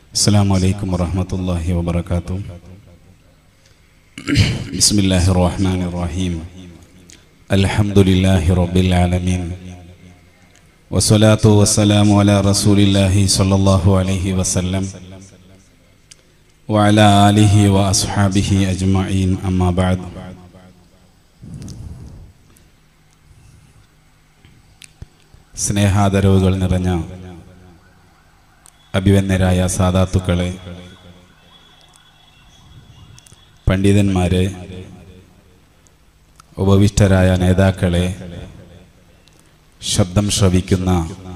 السلام عليكم ورحمة الله وبركاته بسم الله الرحمن الرحيم الحمد لله رب العالمين والصلاة والسلام على رسول الله صلى الله عليه وسلم وعلى آله وأصحابه أجمعين أما بعد സ്നേഹാദരവുകൾ നിറഞ്ഞ അഭിവന്യരായ സാധാത്തുക്കളെ പണ്ഡിതന്മാരെ ഉപവിഷ്ടരായ നേതാക്കളെ ശബ്ദം ശ്രവിക്കുന്ന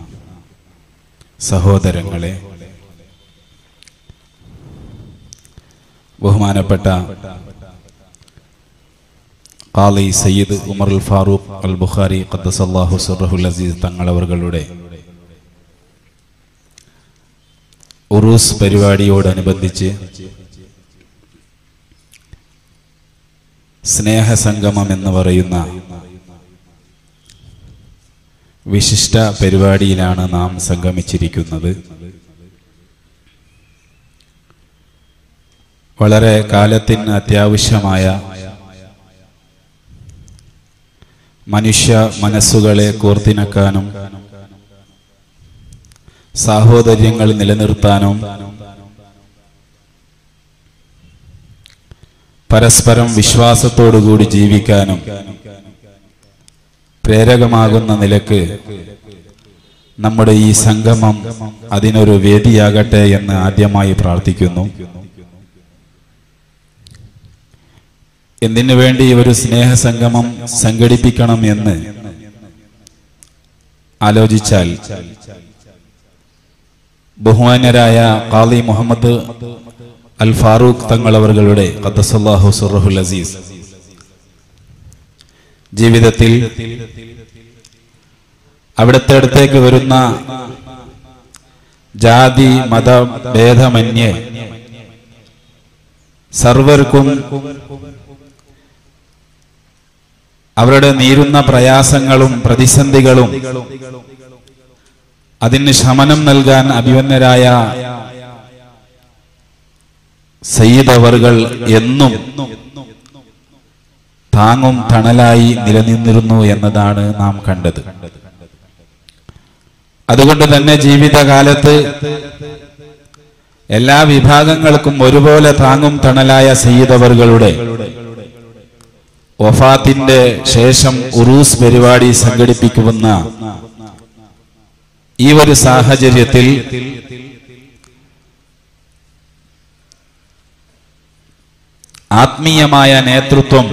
സഹോദരങ്ങളെ ബഹുമാനപ്പെട്ട ഖാലി സയ്യിദ് ഉമറുൽ ഫാറൂഖ് അൽ ബുഖാരി ഖദ്ദസല്ലാഹു സുറഹുൽ അസീസ് തങ്ങളവர்களுടെ ഉറൂസ് പരിപാടിയോടനുബന്ധിച്ച് സ്നേഹസംഗമം എന്ന് പറയുന്ന വിശിഷ്ട പരിപാടിയിലാണ് നാം സംഗമിച്ചിരിക്കുന്നത് വളരെ കാലത്തിന് അത്യാവശ്യമായ മനുഷ്യ മനസ്സുകളെ കോർത്തിണക്കാനും സാഹോദര്യങ്ങൾ നിലനിർത്താനും പരസ്പരം വിശ്വാസത്തോടുകൂടി ജീവിക്കാനും പ്രേരകമാകുന്ന നിലക്ക് നമ്മുടെ ഈ സംഗമം അതിനൊരു വേദിയാകട്ടെ എന്ന് ആദ്യമായി പ്രാർത്ഥിക്കുന്നു എന്തിനു വേണ്ടി ഒരു സ്നേഹസംഗമം സംഘടിപ്പിക്കണം എന്ന് ആലോചിച്ചാൽ ബഹുമാന്യരായ ഖാലി മുഹമ്മദ് അൽ ഫാറൂഖ് തങ്ങളവர்களுടെ ഖദ്ദസല്ലാഹു സുറഹുൽ അസീസ് ജീവിതത്തിൽ അവിടുത്തെ അടുത്തേക്ക് വരുന്ന ജാതി മത ഭേദമന്യേ സർവർക്കും അവരുടെ നീരുന്ന പ്രയാസങ്ങളും പ്രതിസന്ധികളും അതിന് ശമനം നൽകാൻ അഭിമന്യരായ സയ്യിദ് അവർകൾ എന്നും താങ്ങും തണലായി നിലനിന്നിരുന്നു എന്നതാണ് നാം കണ്ടത് അതുകൊണ്ട് തന്നെ ജീവിതകാലത്ത് എല്ലാ വിഭാഗങ്ങൾക്കും ഒരുപോലെ താങ്ങും തണലായ സയ്യിദ് അവർകളുടെ വഫാത്തിന്റെ ശേഷം ഉറൂസ് പരിപാടി സംഘടിപ്പിക്കുന്ന ഈ ഒരു സാഹചര്യത്തിൽ ആത്മീയമായ നേതൃത്വം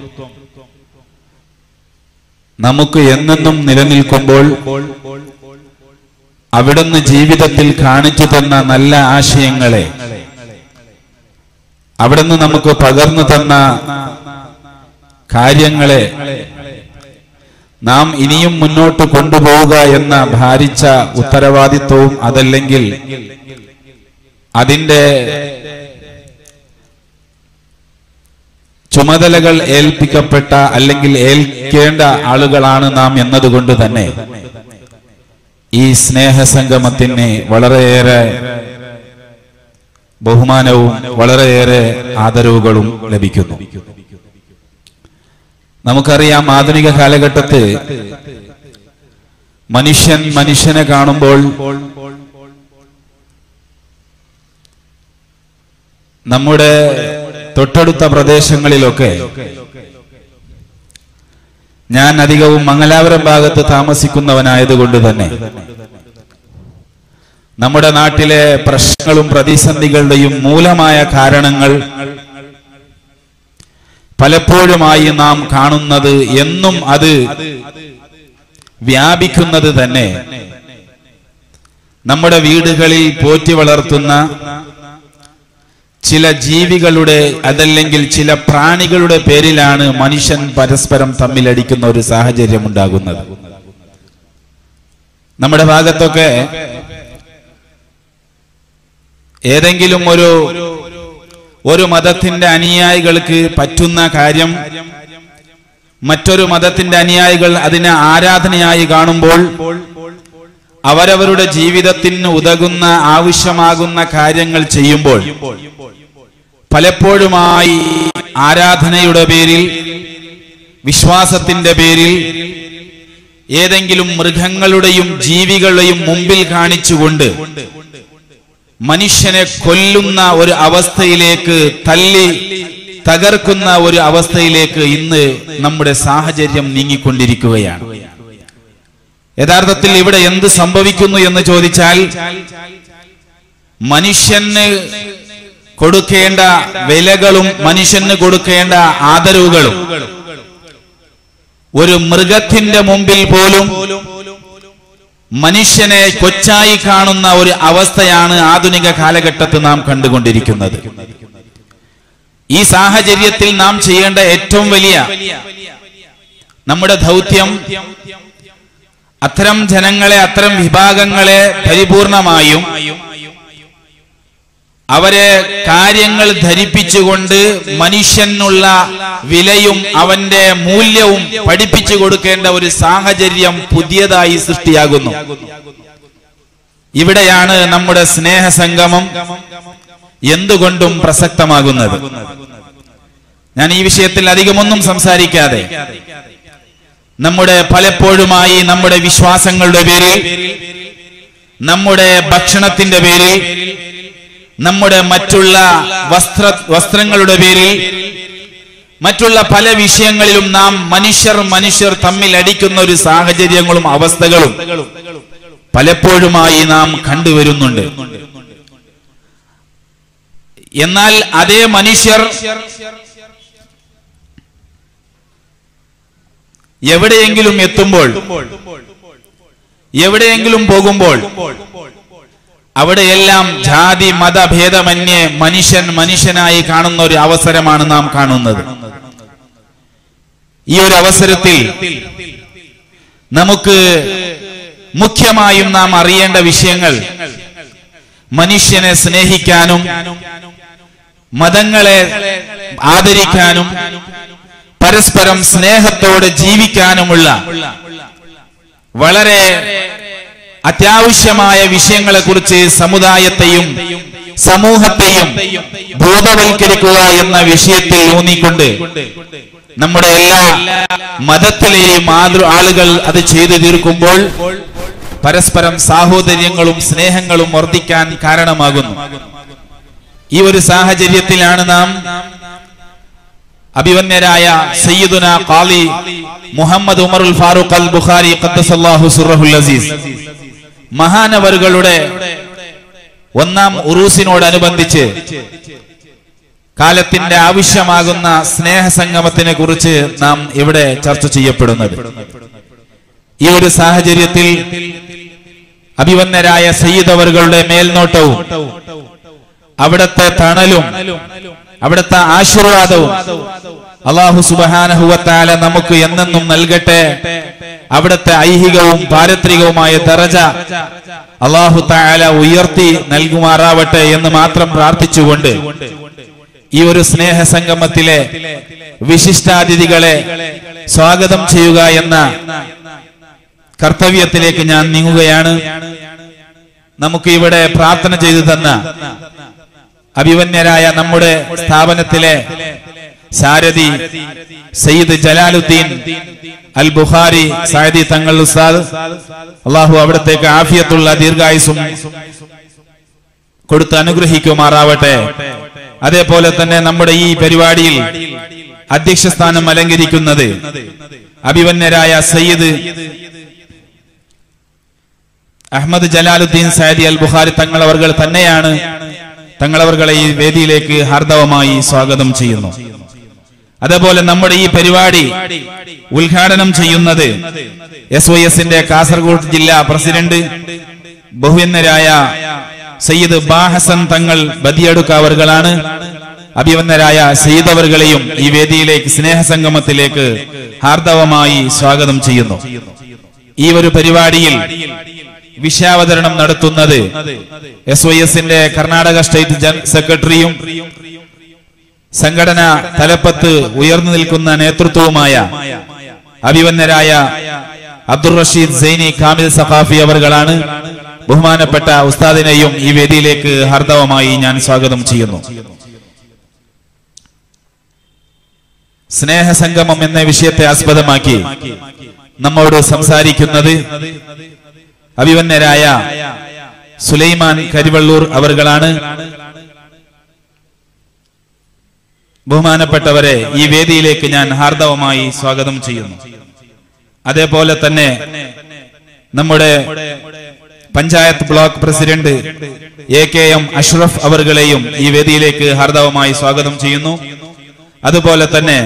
നമുക്ക് എന്നെന്നും നിലനിൽക്കുമ്പോൾ അവിടുന്ന് ജീവിതത്തിൽ കാണിച്ചു തന്ന നല്ല ആശയങ്ങളെ അവിടുന്ന് നമുക്ക് പകർന്നു തന്ന കാര്യങ്ങളെ നാം ഇനിയും മുന്നോട്ട് കൊണ്ടുപോവുക എന്ന ഭാരിച്ച ഉത്തരവാദിത്വവും അതല്ലെങ്കിൽ അതിന്റെ ചുമതലകൾ ഏൽപ്പിക്കപ്പെട്ട അല്ലെങ്കിൽ ഏൽക്കേണ്ട ആളുകളാണ് നാം എന്നതുകൊണ്ട് തന്നെ ഈ സ്നേഹസംഗമത്തിന് വളരെയേറെ ബഹുമാനവും വളരെയേറെ ആദരവുകളും ലഭിക്കുന്നു നമുക്കറിയാം ആധുനിക കാലഘട്ടത്ത് മനുഷ്യൻ മനുഷ്യനെ കാണുമ്പോൾ നമ്മുടെ തൊട്ടടുത്ത പ്രദേശങ്ങളിലൊക്കെ ഞാൻ അധികവും മംഗലാപുരം ഭാഗത്ത് താമസിക്കുന്നവനായതുകൊണ്ട് തന്നെ നമ്മുടെ നാട്ടിലെ പ്രശ്നങ്ങളും പ്രതിസന്ധികളുടെയും മൂലമായ കാരണങ്ങൾ പലപ്പോഴുമായി നാം കാണുന്നത് എന്നും അത് വ്യാപിക്കുന്നത് തന്നെ നമ്മുടെ വീടുകളിൽ പോറ്റി വളർത്തുന്ന ചില ജീവികളുടെ അതല്ലെങ്കിൽ ചില പ്രാണികളുടെ പേരിലാണ് മനുഷ്യൻ പരസ്പരം തമ്മിലടിക്കുന്ന ഒരു സാഹചര്യം ഉണ്ടാകുന്നത് നമ്മുടെ ഭാഗത്തൊക്കെ ഏതെങ്കിലും ഒരു ഒരു മതത്തിന്റെ അനുയായികൾക്ക് പറ്റുന്ന കാര്യം മറ്റൊരു മതത്തിന്റെ അനുയായികൾ അതിനെ ആരാധനയായി കാണുമ്പോൾ അവരവരുടെ ജീവിതത്തിന് ഉതകുന്ന ആവശ്യമാകുന്ന കാര്യങ്ങൾ ചെയ്യുമ്പോൾ പലപ്പോഴുമായി ആരാധനയുടെ പേരിൽ വിശ്വാസത്തിന്റെ പേരിൽ ഏതെങ്കിലും മൃഗങ്ങളുടെയും ജീവികളുടെയും മുമ്പിൽ കാണിച്ചുകൊണ്ട് മനുഷ്യനെ കൊല്ലുന്ന ഒരു അവസ്ഥയിലേക്ക് തല്ലി തകർക്കുന്ന ഒരു അവസ്ഥയിലേക്ക് ഇന്ന് നമ്മുടെ സാഹചര്യം നീങ്ങിക്കൊണ്ടിരിക്കുകയാണ് യഥാർത്ഥത്തിൽ ഇവിടെ എന്ത് സംഭവിക്കുന്നു എന്ന് ചോദിച്ചാൽ മനുഷ്യന് കൊടുക്കേണ്ട വിലകളും മനുഷ്യന് കൊടുക്കേണ്ട ആദരവുകളും ഒരു മൃഗത്തിന്റെ മുമ്പിൽ പോലും മനുഷ്യനെ കൊച്ചായി കാണുന്ന ഒരു അവസ്ഥയാണ് ആധുനിക കാലഘട്ടത്തിൽ നാം കണ്ടുകൊണ്ടിരിക്കുന്നത് ഈ സാഹചര്യത്തിൽ നാം ചെയ്യേണ്ട ഏറ്റവും വലിയ നമ്മുടെ ദൗത്യം അത്തരം ജനങ്ങളെ അത്തരം വിഭാഗങ്ങളെ പരിപൂർണമായും അവരെ കാര്യങ്ങൾ ധരിപ്പിച്ചുകൊണ്ട് മനുഷ്യനുള്ള വിലയും അവന്റെ മൂല്യവും പഠിപ്പിച്ചു കൊടുക്കേണ്ട ഒരു സാഹചര്യം പുതിയതായി സൃഷ്ടിയാകുന്നു ഇവിടെയാണ് നമ്മുടെ സ്നേഹസംഗമം എന്തുകൊണ്ടും പ്രസക്തമാകുന്നത് ഞാൻ ഈ വിഷയത്തിൽ അധികമൊന്നും സംസാരിക്കാതെ നമ്മുടെ പലപ്പോഴുമായി നമ്മുടെ വിശ്വാസങ്ങളുടെ പേരിൽ നമ്മുടെ ഭക്ഷണത്തിന്റെ പേരിൽ നമ്മുടെ മറ്റുള്ള വസ്ത്ര വസ്ത്രങ്ങളുടെ പേരിൽ മറ്റുള്ള പല വിഷയങ്ങളിലും നാം മനുഷ്യർ മനുഷ്യർ തമ്മിൽ അടിക്കുന്ന ഒരു സാഹചര്യങ്ങളും അവസ്ഥകളും പലപ്പോഴുമായി നാം കണ്ടുവരുന്നുണ്ട് എന്നാൽ അതേ മനുഷ്യർ എവിടെയെങ്കിലും എത്തുമ്പോൾ എവിടെയെങ്കിലും പോകുമ്പോൾ അവിടെയെല്ലാം ജാതി മതഭേദമന്യേ മനുഷ്യൻ മനുഷ്യനായി കാണുന്ന ഒരു അവസരമാണ് നാം കാണുന്നത് ഈ ഒരു അവസരത്തിൽ നമുക്ക് മുഖ്യമായും നാം അറിയേണ്ട വിഷയങ്ങൾ മനുഷ്യനെ സ്നേഹിക്കാനും മതങ്ങളെ ആദരിക്കാനും പരസ്പരം സ്നേഹത്തോടെ ജീവിക്കാനുമുള്ള വളരെ അത്യാവശ്യമായ വിഷയങ്ങളെ കുറിച്ച് സമുദായത്തെയും സമൂഹത്തെയും ബോധവൽക്കരിക്കുക എന്ന വിഷയത്തിൽ ഊന്നിക്കൊണ്ട് നമ്മുടെ എല്ലാ മതത്തിലെയും മാതൃ ആളുകൾ അത് ചെയ്തു തീർക്കുമ്പോൾ പരസ്പരം സാഹോദര്യങ്ങളും സ്നേഹങ്ങളും വർദ്ധിക്കാൻ കാരണമാകുന്നു ഈ ഒരു സാഹചര്യത്തിലാണ് നാം അഭിവന്യരായ സയ്യിദുന ഖാലി മുഹമ്മദ് ഉമറുൽ ഫാറൂഖ് അൽ ബുഖാരി ഖദ്ദസല്ലാഹു സുറഹുൽ അസീസ് മഹാനവറുകളുടെ ഒന്നാം ഉറൂസിനോടനുബന്ധിച്ച് കാലത്തിന്റെ ആവശ്യമാകുന്ന സ്നേഹസംഗമത്തിനെ കുറിച്ച് നാം ഇവിടെ ചർച്ച ചെയ്യപ്പെടുന്നത് ഈ ഒരു സാഹചര്യത്തിൽ അഭിവന്യരായ സയ്യിദ് അവറുകളുടെ മേൽനോട്ടവും അവിടത്തെ തണലും അവിടുത്തെ ആശീർവാദവും അള്ളാഹു സുബാനഹുവത്താല നമുക്ക് എന്നെന്നും നൽകട്ടെ അവിടുത്തെ ഐഹികവും പാരത്രികവുമായ ദറജ അള്ളാഹു താല ഉയർത്തി നൽകുമാറാവട്ടെ എന്ന് മാത്രം പ്രാർത്ഥിച്ചുകൊണ്ട് ഈ ഒരു സ്നേഹ സംഗമത്തിലെ വിശിഷ്ടാതിഥികളെ സ്വാഗതം ചെയ്യുക എന്ന കർത്തവ്യത്തിലേക്ക് ഞാൻ നീങ്ങുകയാണ് നമുക്ക് ഇവിടെ പ്രാർത്ഥന ചെയ്തു തന്ന അഭിവന്യരായ നമ്മുടെ സ്ഥാപനത്തിലെ സാരഥി സയ്യിദ് ജലാലുദ്ദീൻ അൽ ബുഖാരി സായദി തങ്ങൾ ഉസ്താദ് അള്ളാഹു അവിടത്തേക്ക് ആഫിയത്തുള്ള ദീർഘായുസും കൊടുത്ത് അനുഗ്രഹിക്കുമാറാവട്ടെ അതേപോലെ തന്നെ നമ്മുടെ ഈ പരിപാടിയിൽ അധ്യക്ഷ സ്ഥാനം അലങ്കരിക്കുന്നത് അഭിവന്യരായ സയ്യിദ് അഹമ്മദ് ജലാലുദ്ദീൻ സാദി അൽ ബുഖാരി തങ്ങളവർകൾ തന്നെയാണ് തങ്ങളവർകളെ ഈ വേദിയിലേക്ക് ഹാർദവമായി സ്വാഗതം ചെയ്യുന്നു അതേപോലെ നമ്മുടെ ഈ പരിപാടി ഉദ്ഘാടനം ചെയ്യുന്നത് എസ് വൈ എസിന്റെ കാസർഗോഡ് ജില്ലാ പ്രസിഡന്റ് ബഹുവന്നരായ സയ്യിദ് ബാഹസൻ തങ്ങൾ ബദിയടുക്കാവർകളാണ് അഭിവന്നരായ സയ്യിദ് അവർകളെയും ഈ വേദിയിലേക്ക് സ്നേഹസംഗമത്തിലേക്ക് ഹാർദവമായി സ്വാഗതം ചെയ്യുന്നു ഈ ഒരു പരിപാടിയിൽ വിഷയാവതരണം നടത്തുന്നത് എസ് വൈ എസിന്റെ കർണാടക സ്റ്റേറ്റ് ജനറൽ സെക്രട്ടറിയും സംഘടന തലപ്പത്ത് ഉയർന്നു നിൽക്കുന്ന നേതൃത്വവുമായ അഭിവന്നരായ അബ്ദുൾ റഷീദ് സൈനി കാമിൽ സഖാഫി അവർകളാണ് ബഹുമാനപ്പെട്ട ഉസ്താദിനെയും ഈ വേദിയിലേക്ക് ഹർദവമായി ഞാൻ സ്വാഗതം ചെയ്യുന്നു സ്നേഹസംഗമം എന്ന വിഷയത്തെ ആസ്പദമാക്കി നമ്മോട് സംസാരിക്കുന്നത് അഭിവന്യരായ സുലൈമാൻ കരിവള്ളൂർ അവർകളാണ് ബഹുമാനപ്പെട്ടവരെ ഈ വേദിയിലേക്ക് ഞാൻ ഹാർദവമായി സ്വാഗതം ചെയ്യുന്നു അതേപോലെ തന്നെ നമ്മുടെ panchayat block president A K M Ashraf അവർകളെയും ഈ വേദിയിലേക്ക് ഹാർദവമായി സ്വാഗതം ചെയ്യുന്നു അതുപോലെ തന്നെ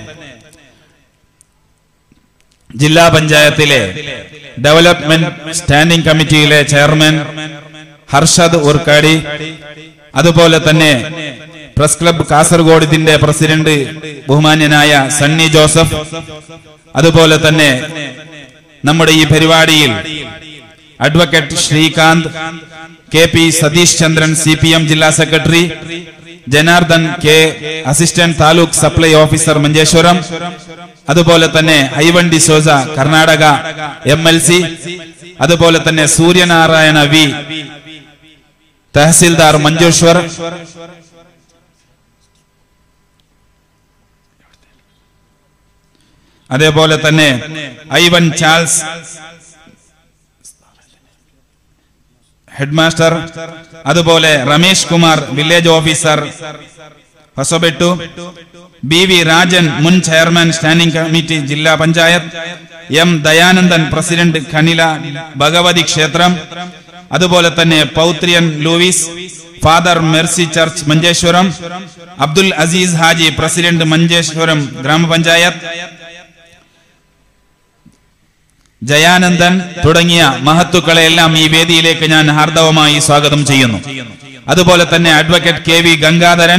ജില്ലാ പഞ്ചായത്തിലെ ഡെവലപ്മെന്റ് സ്റ്റാൻഡിംഗ് കമ്മിറ്റിയിലെ ചെയർമാൻ ഹർഷദ് ഉർക്കാടി അതുപോലെ തന്നെ പ്രസ് ക്ലബ് കാസർഗോഡ് ഇതിന്റെ പ്രസിഡന്റ് ബഹുമാന്യനായ സണ്ണി ജോസഫ് അതുപോലെ തന്നെ നമ്മുടെ ഈ പരിപാടിയിൽ advocate Srikanth K P Satish Chandran C P M ജില്ലാ secretary Janardhan K assistant taluk supply officer Manjeshwaram അതുപോലെ തന്നെ Ivan D'Souza Karnataka M L C അതുപോലെ തന്നെ സൂര്യനാരായണ വി തഹസിൽദാർ മഞ്ചേശ്വർ അതേപോലെ തന്നെ ഐവൻ ചാൾസ് ഹെഡ്മാസ്റ്റർ അതുപോലെ Ramesh Kumar village officer Hosabettu B V Rajan മുൻ ചെയർമാൻ സ്റ്റാൻഡിംഗ് കമ്മിറ്റി ജില്ലാ പഞ്ചായത്ത് എം ദയാനന്ദൻ പ്രസിഡന്റ് ഖനില ഭഗവതി ക്ഷേത്രം അതുപോലെ തന്നെ പൗത്രിയൻ Louis father mercy church Manjeshwaram Abdul Azeez Haji president Manjeshwaram grama panchayat Jayanandan തുടങ്ങിയ മഹത്തുക്കളെല്ലാം ഈ വേദിയിലേക്ക് ഞാൻ ഹാർദവമായി സ്വാഗതം ചെയ്യുന്നു അതുപോലെ തന്നെ advocate K V Gangadharan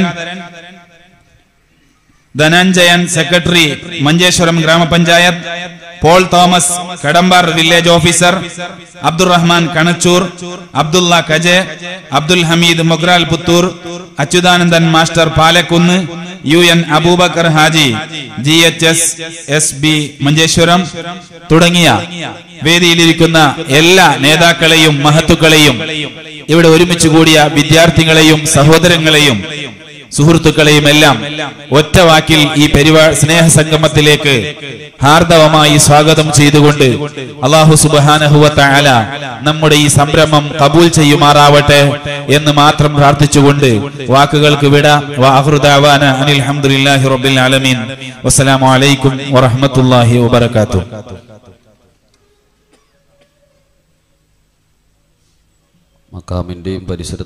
Dhananjayan secretary Manjeshwaram grama panchayat Paul Thomas Kadambar village officer Abdurahman Kanachur Abdulla Kaje Abdul Hameed Mogral Puthur Achuthanandan master Palakkunnu U N Aboobacker Haji G H S S B Manjeshwaram തുടങ്ങിയ വേദിയിലിരിക്കുന്ന എല്ലാ നേതാക്കളെയും മഹത്തുക്കളെയും ഇവിടെ ഒരുമിച്ച് കൂടിയ വിദ്യാർത്ഥികളെയും സഹോദരങ്ങളെയും സുഹൃത്തുക്കളെയും എല്ലാം ഒറ്റ വാക്കിൽ ഈ പരിപാ സ്നേഹസംഗമത്തിലേക്ക് ഹാർദവമായി സ്വാഗതം ചെയ്തുകൊണ്ട് അള്ളാഹു സുബാനഹുവല നമ്മുടെ ഈ സംരംഭം കബൂൽ ചെയ്യുമാറാവട്ടെ എന്ന് മാത്രം പ്രാർത്ഥിച്ചുകൊണ്ട് വാക്കുകൾക്ക് വിട വാഹൃദാവാന അനിൽ ഹംദുലില്ലാഹി റബ്ബിൽ ആലമീൻ വസ്സലാമു അലൈക്കും വറഹ്മത്തുള്ളാഹി വബറകാതുഹു മക്കാമിൻ്റെയും പരിസര